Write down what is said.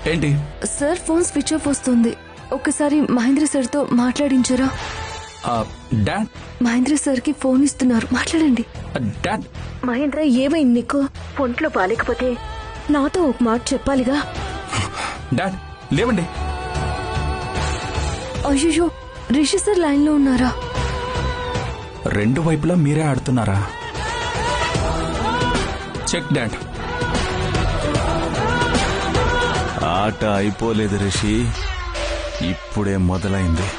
ఏంటి sir phone switch off వస్తుంది ఒకసారి మహేంద్ర సార్తో మాట్లాడించరా ఆ, డాడ్ మహేంద్ర సార్కి ఫోన్ ఇస్తున్నారు మాట్లాడండి ఆ, డాడ్ మహేంద్ర ఏమైంది నీకు ఒంట్లో బాలేకపోతే నాతో ఒక మాట చెప్పాలిగా డాడ్ లేవండి అయ్యో రిషి సార్ లైన్ లో ఉన్నారా రెండు వైపులా మీరే ఆడుతున్నారా చెక్ డాడ్ ఆట అయిపోలేదు రిషి ఇప్పుడే మొదలైంది